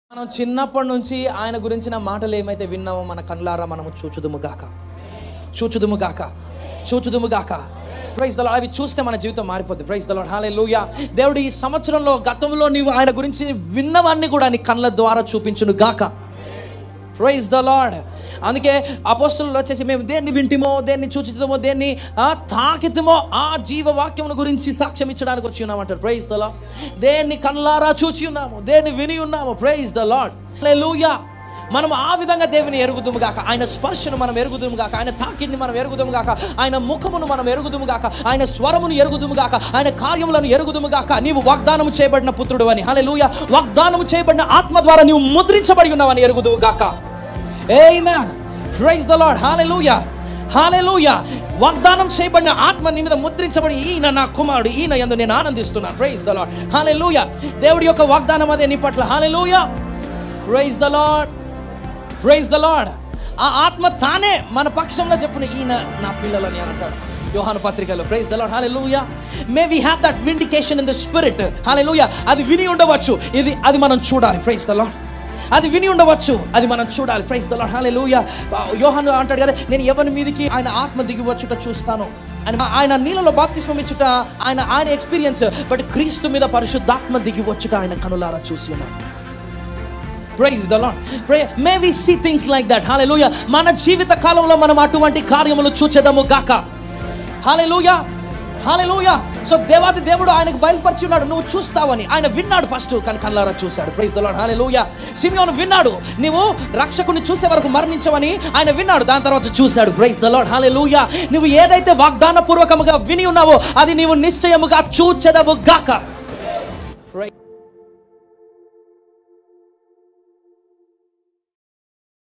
మనం చిన్నప్పటి నుంచి ఆయన గురించిన మాటలు ఏమైతే విన్నామో మన కళ్ళారా మనము చూచుదుము గాక చూచుదుము గాక చూచుదుము గాక ప్రైజ్ దలాడ్ అవి చూస్తే మన జీవితం మారిపోద్ది ప్రైజ్ దలాడ్ హాలే దేవుడు ఈ సంవత్సరంలో గతంలో నీవు ఆయన గురించి విన్నవన్నీ కూడా నీ కళ్ళ ద్వారా చూపించును గాక ప్రైజ్ ద లార్డ్ అందుకే అపోస్తులు వచ్చేసి మేము దేన్ని వింటిమో దేన్ని చూచితమో దేన్ని ఆ, తాకితమో ఆ జీవవాక్యముల గురించి సాక్ష్యం ఇచ్చడానికి వచ్చి ఉన్నామంటారు ప్రైజ్ ద లార్డ్ దేన్ని కళ్ళారా చూచి ఉన్నాము దేన్ని విని ఉన్నాము ప్రైజ్ ద లార్డ్ లూయా మనం ఆ విధంగా దేవుని ఎరుగుదుము గాక ఆయన స్పర్శను మనం ఎరుగుదుము గాక ఆయన తాకిడిని మనం ఎరుగుదుము గాక ఆయన ముఖమును మనం ఎరుగుదుము గాక ఆయన స్వరమును ఎరుగుదుము గాక ఆయన కార్యములను ఎరుగుదుము గాక నీవు వాగ్దానము చేయబడిన పుత్రుడు అని హలే వాగ్దానము చేయబడిన ఆత్మ ద్వారా నీవు ముద్రించబడి ఉన్నావని ఎరుగుదువు గాక Amen. Praise the Lord. Hallelujah. Hallelujah. వాగ్దానం చేయబడిన ఆత్మ నీ మీద ముద్రించబడి ఈయన నా కుమారుడు ఈయన ఎందు నేను ఆనందిస్తున్నా ప్రైజ్ ద లార్డ్ హాలెలూయా దేవుడి యొక్క వాగ్దానం అదే నీ పట్ల hallelujah praise the Lord praise the Lord ఆ ఆత్మ తానే మన పక్షంలో చెప్పున ఈయన నా పిల్లలని అని అంటాడు యోహాను పత్రికలో praise the Lord hallelujah may we have that vindication in the spirit hallelujah అది విని ఉండవచ్చు ఇది అది మనం చూడాలి ప్రైజ్ ద లార్డ్ అది విని ఉండవచ్చు అది మనం చూడాలి ప్రైజ్ ద లార్డ్ హల్లెలూయా యోహాను అంటాడు కదా నేను ఎవరి మీదకి ఆయన ఆత్మ దిగి వచ్చుట చూస్తాను అని ఆయన నీళ్ళలో బాప్తిస్మం ఇచ్చుట ఆయన ఆయన ఎక్స్పీరియన్స్ బట్ క్రీస్తు మీద పరిశుద్ధాత్మ దిగి వచ్చుట ఆయన కనులారా చూసి ఉన్నాడు praise the Lord pray may we see things like that hallelujah మన జీవిత కాలంలో మనం అటువంటి కార్యములు చూచెదము గాక హల్లెలూయా హల్లెలూయా సో దేవాది దేవుడు ఆయనకు బయలుపరిచి ఉన్నాడు నువ్వు చూస్తావని ఆయన విన్నాడు ఫస్ట్ కానీ కళ్ళారా చూశాడు ప్రైజ్ ద లార్డ్ హల్లెలూయా సిమియోను విన్నాడు నువ్వు రక్షకుని చూసే వరకు మరణించవని ఆయన విన్నాడు దాని తర్వాత చూశాడు ప్రైజ్ ద లార్డ్ హల్లెలూయా నువ్వు ఏదైతే వాగ్దాన పూర్వకముగా విని ఉన్నావో అది నీవు నిశ్చయముగా చూచెదవు గాక